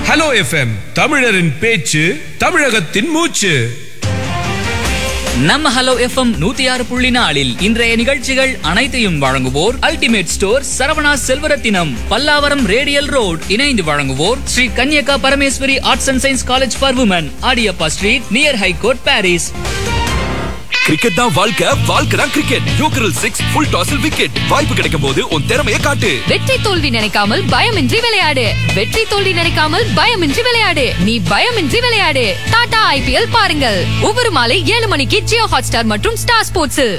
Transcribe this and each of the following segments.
Hello FM தமிழரின் பேச்சு தமிழகத்தின் மூச்சு நம்ம ஹலோ எஃப்எம் நூத்தி ஆறு புள்ளி நாலில் இன்றைய நிகழ்ச்சிகள் அனைத்தையும் வழங்குவோர் ultimate store Saravana Selvarathinam Pallavaram radial road இணைந்து வழங்குவோர் Sri Kanyaka Parameswari arts and science college for women Adiyappa street near high court Parrys cricket தான் வாழ்க்கை வாழ்க்கை தான் கிரிக்கெட் யோக்கரல் சிக்ஸ் ஃபுல் டாஸில் விக்கெட் வாய்ப்பு கிடைக்கும் போது உன் திறமையை காட்டு வெற்றி தோல்வி நினைக்காமல் பயமின்றி விளையாடு வெற்றி தோல்வி நினைக்காமல் பயமின்றி விளையாடு நீ பயமின்றி விளையாடு டாடா ஐபிஎல் பாருங்கள் ஒவ்வொரு மாலை ஏழு மணிக்கு ஜியோ ஹாட்ஸ்டார் மற்றும் ஸ்டார் ஸ்போர்ட்ஸில்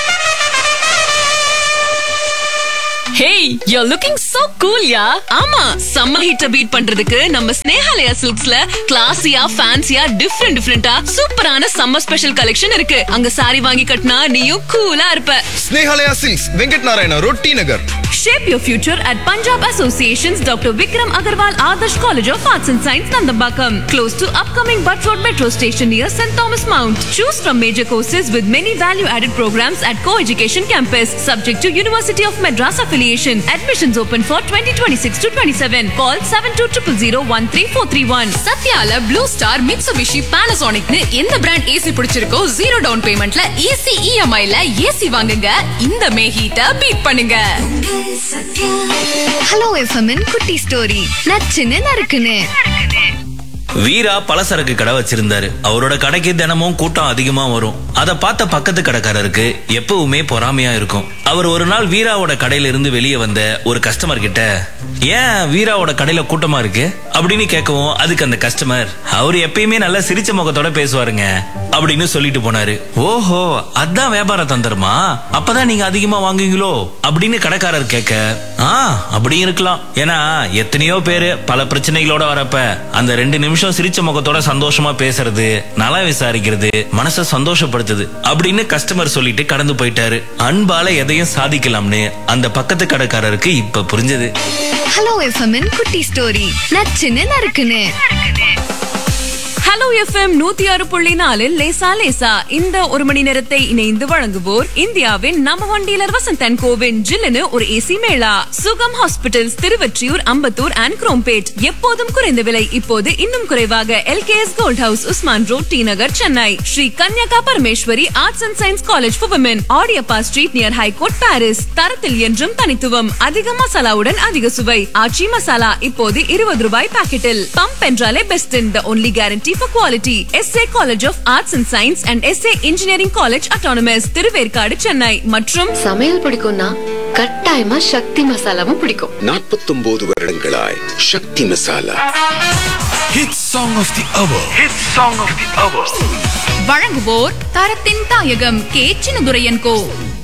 hey you looking so cool yeah ஆமா சம்மர் ஹீட்ட பீட் பண்றதுக்கு நம்ம ஸ்னேஹாலயா சில்க்ஸ்ல கிளாசியா ஃபேன்சியா டிஃப்ரெண்ட் டிஃப்ரெண்டா சூப்பரான சம்மர் ஸ்பெஷல் கலெக்ஷன் இருக்கு அங்க சாரி வாங்கி கட்டினா நீயும் கூலா இருப்ப Snehalaya silks Venkat Narayana road T Nagar Shape your future at Punjab Association's Dr. Vikram Agarwal Adarsh College of Arts and Science, Nandambakam, close to upcoming Butt Road Metro Station near St. Thomas Mount. Choose from major courses with many value-added programs at Co-Education Campus, subject to University of Madras affiliation. Admissions open for 2026 to 27. Call 7200013431. சத்யால blue star Mitsubishi பானாசோனிக்னு எந்த brand AC பிடிச்சிருக்கோ zero down பேமெண்ட்ல easy இஎம்ஐல AC வாங்குங்க இந்த மே ஹீட்ட beat பண்ணுங்க hello எஃப்எம்மின் குட்டி ஸ்டோரி நச்சுன்னு நறுக்குன்னு வீரா பலசரக்கு கடை வச்சிருந்தாரு அவரோட கடைக்கு தினமும் கூட்டம் அதிகமா வரும் அத பார்த்த பக்கத்து கடைக்காரருக்கு எப்பவுமே பொறாமையா இருக்கும் அவர் ஒரு நாள் வீராவோட கடையில இருந்து வெளியே வந்த ஒரு கஸ்டமர் கிட்ட ஏன் வீராவோட கடையில கூட்டமா இருக்கு அப்படின்னு கேட்கவும் அதுக்கு அந்த கஸ்டமர் அவர் எப்பயுமே நல்ல சிரிச்ச முகத்தோட பேசுவாருங்க அப்படின்னு சொல்லிட்டு போனாரு ஓஹோ அதான் வியாபார தந்திரமா அப்பதான் நீங்க அதிகமா வாங்குவீங்களோ அப்படின்னு கடைக்காரர் கேட்க ஆ அப்படி இருக்கலாம் ஏன்னா எத்தனையோ பேரு பல பிரச்சனைகளோட வரப்ப அந்த ரெண்டு நிமிஷம் சிரிச்ச முகத்தோட சந்தோஷமா பேசுறது நலம் விசாரிக்கிறது மனச சந்தோஷப்படுத்துது அப்படின்னு கஸ்டமர் சொல்லிட்டு கடந்து போயிட்டாரு அன்பால எதையும் சாதிக்கலாம்னு அந்த பக்கத்து கடைக்காரருக்கு இப்ப புரிஞ்சது ஹலோ எஃப்எம்மின் குட்டி ஸ்டோரி நச்சுன்னு நறுக்குன்னு ஹலோ எஃப்எம் நூத்தி ஆறு புள்ளி நாலில் லேசா லேசா இந்த ஒரு மணி நேரத்தை இணைந்து வழங்குவோர் இந்தியாவின் நம்ப ஒன் டீலர் வசந்தன் கோவின் ஜில்லுன்னு ஒரு AC mela Sugam hospitals Thiruvottiyur Ambattur and Chromepet எப்போதும் குறைந்த விலை இப்போது இன்னும் குறைவாக LKS gold house Usman road T Nagar Chennai Sri Kanyaka Parameswari arts and science college for women Adiyappa street near high court Parrys தரத்தில் என்றும் தனித்துவம் அதிக மசாலாவுடன் அதிக சுவை ஆச்சி மசாலா இப்போது இருபது ரூபாய் பாக்கெட்டில் பம்ப் என்றாலே best the only guarantee for quality SA college of arts and science and SA engineering college autonomous Thiruverkadu Chennai மற்றும் சமையல் பிடிக்கும்னா கட்டாயமா சக்தி மசாலாவும் பிடிக்கும் நாற்பத்தொன்பது வருடங்களாய் Sakthi Masala hit song of the hour hit song of the hour வழங்குவோர் தரத்தின் தாயகம் கே சின்னதுரையன் கோ